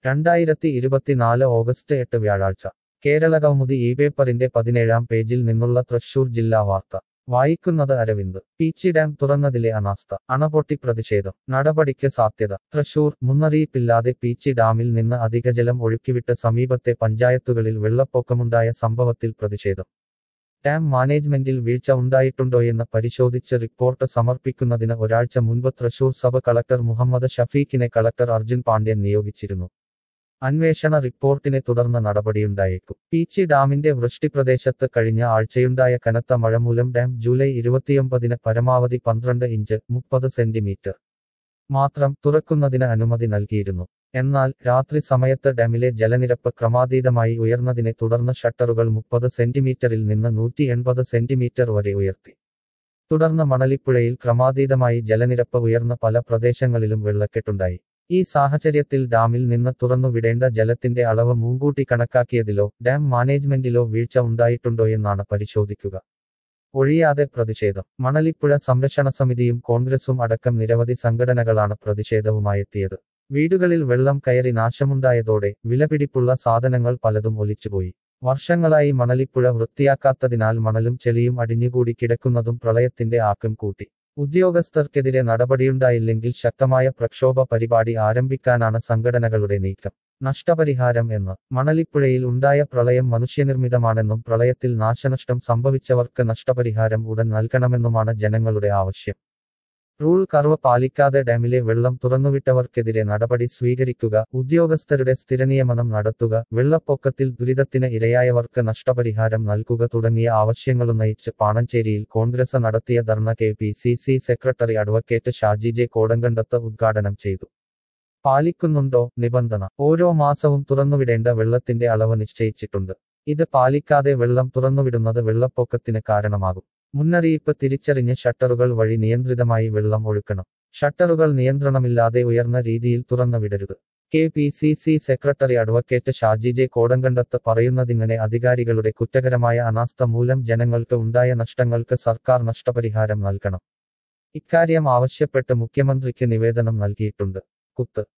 രണ്ടായിരത്തി ഇരുപത്തിനാല് ഓഗസ്റ്റ് എട്ട് വ്യാഴാഴ്ച കേരള കൗമുദി ഈ പേപ്പറിന്റെ പതിനേഴാം പേജിൽ നിന്നുള്ള തൃശൂർ ജില്ലാ വാർത്ത വായിക്കുന്നത് അരവിന്ദ് പീച്ചി ഡാം തുറന്നതിലെ അനാസ്ഥ അണപൊട്ടി പ്രതിഷേധം നടപടിക്ക് സാധ്യത തൃശൂർ മുന്നറിയിപ്പില്ലാതെ പീച്ചി ഡാമിൽ നിന്ന് അധികജലം ഒഴുക്കിവിട്ട് സമീപത്തെ പഞ്ചായത്തുകളിൽ വെള്ളപ്പൊക്കമുണ്ടായ സംഭവത്തിൽ പ്രതിഷേധം ഡാം മാനേജ്മെന്റിൽ വീഴ്ച ഉണ്ടായിട്ടുണ്ടോയെന്ന് പരിശോധിച്ച് റിപ്പോർട്ട് സമർപ്പിക്കുന്നതിന് ഒരാഴ്ച മുൻപ് തൃശൂർ സബ് കളക്ടർ മുഹമ്മദ് ഷഫീഖിനെ കളക്ടർ അർജുൻ പാണ്ഡ്യൻ നിയോഗിച്ചിരുന്നു അന്വേഷണ റിപ്പോർട്ടിനെ തുടർന്ന് നടപടിയുണ്ടായേക്കും പീച്ചി ഡാമിന്റെ വൃഷ്ടിപ്രദേശത്ത് കഴിഞ്ഞ ആഴ്ചയുണ്ടായ കനത്ത മഴ മൂലം ഡാം ജൂലൈ ഇരുപത്തിയൊമ്പതിന് പരമാവധി പന്ത്രണ്ട് ഇഞ്ച് മുപ്പത് സെന്റിമീറ്റർ മാത്രം തുറക്കുന്നതിന് അനുമതി നൽകിയിരുന്നു എന്നാൽ രാത്രി സമയത്ത് ഡാമിലെ ജലനിരപ്പ് ക്രമാതീതമായി ഉയർന്നതിനെ തുടർന്ന് ഷട്ടറുകൾ മുപ്പത് സെന്റിമീറ്ററിൽ നിന്ന് നൂറ്റി എൺപത് സെന്റിമീറ്റർ വരെ ഉയർത്തി തുടർന്ന് മണലിപ്പുഴയിൽ ക്രമാതീതമായി ജലനിരപ്പ് ഉയർന്ന പല പ്രദേശങ്ങളിലും വെള്ളക്കെട്ടുണ്ടായി ഈ സാഹചര്യത്തിൽ ഡാമിൽ നിന്ന് തുറന്നുവിടേണ്ട ജലത്തിന്റെ അളവ് മുൻകൂട്ടി കണക്കാക്കിയതിലോ ഡാം മാനേജ്മെന്റിലോ വീഴ്ച ഉണ്ടായിട്ടുണ്ടോയെന്നാണ് പരിശോധിക്കുക ഒഴിയാതെ പ്രതിഷേധം മണലിപ്പുഴ സംരക്ഷണ സമിതിയും കോൺഗ്രസും അടക്കം നിരവധി സംഘടനകളാണ് പ്രതിഷേധവുമായെത്തിയത് വീടുകളിൽ വെള്ളം കയറി നാശമുണ്ടായതോടെ വിലപിടിപ്പുള്ള സാധനങ്ങൾ പലതും ഒലിച്ചുപോയി വർഷങ്ങളായി മണലിപ്പുഴ വൃത്തിയാക്കാത്തതിനാൽ മണലും ചെളിയും അടിഞ്ഞുകൂടി കിടക്കുന്നതും പ്രളയത്തിന്റെ ആക്കം കൂട്ടി ഉദ്യോഗസ്ഥർക്കെതിരെ നടപടിയുണ്ടായില്ലെങ്കിൽ ശക്തമായ പ്രക്ഷോഭ പരിപാടി ആരംഭിക്കാനാണ് സംഘടനകളുടെ നീക്കം നഷ്ടപരിഹാരം എന്ന് മണലിപ്പുഴയിൽ ഉണ്ടായ പ്രളയം മനുഷ്യനിർമ്മിതമാണെന്നും പ്രളയത്തിൽ നാശനഷ്ടം സംഭവിച്ചവർക്ക് നഷ്ടപരിഹാരം ഉടൻ നൽകണമെന്നുമാണ് ജനങ്ങളുടെ ആവശ്യം റൂൾ കർവ് പാലിക്കാതെ ഡാമിലെ വെള്ളം തുറന്നുവിട്ടവർക്കെതിരെ നടപടി സ്വീകരിക്കുക ഉദ്യോഗസ്ഥരുടെ സ്ഥിരനിയമനം നടത്തുക വെള്ളപ്പൊക്കത്തിൽ ദുരിതത്തിന് ഇരയായവർക്ക് നഷ്ടപരിഹാരം നൽകുക തുടങ്ങിയ ആവശ്യങ്ങളുന്നയിച്ച് പാണഞ്ചേരിയിൽ കോൺഗ്രസ് നടത്തിയ dharna K P C C secretary advocate Shaji J Kodankandath ഉദ്ഘാടനം ചെയ്തു പാലിക്കുന്നുണ്ടോ നിബന്ധന ഓരോ മാസവും തുറന്നുവിടേണ്ട വെള്ളത്തിന്റെ അളവ് നിശ്ചയിച്ചിട്ടുണ്ട് ഇത് പാലിക്കാതെ വെള്ളം തുറന്നുവിടുന്നത് വെള്ളപ്പൊക്കത്തിന് കാരണമാകും മുന്നറിയിപ്പ് തിരിച്ചറിഞ്ഞ് ഷട്ടറുകൾ വഴി നിയന്ത്രിതമായി വെള്ളം ഒഴുക്കണം ഷട്ടറുകൾ നിയന്ത്രണമില്ലാതെ ഉയർന്ന രീതിയിൽ തുറന്നു വിടരുത് K P C C secretary advocate Shaji J Kodankandath പറയുന്നതിങ്ങനെ അധികാരികളുടെ കുറ്റകരമായ അനാസ്ഥ മൂലം ജനങ്ങൾക്ക് ഉണ്ടായ നഷ്ടങ്ങൾക്ക് സർക്കാർ നഷ്ടപരിഹാരം നൽകണം ഇക്കാര്യം ആവശ്യപ്പെട്ട് മുഖ്യമന്ത്രിക്ക് നിവേദനം നൽകിയിട്ടുണ്ട് കുത്ത്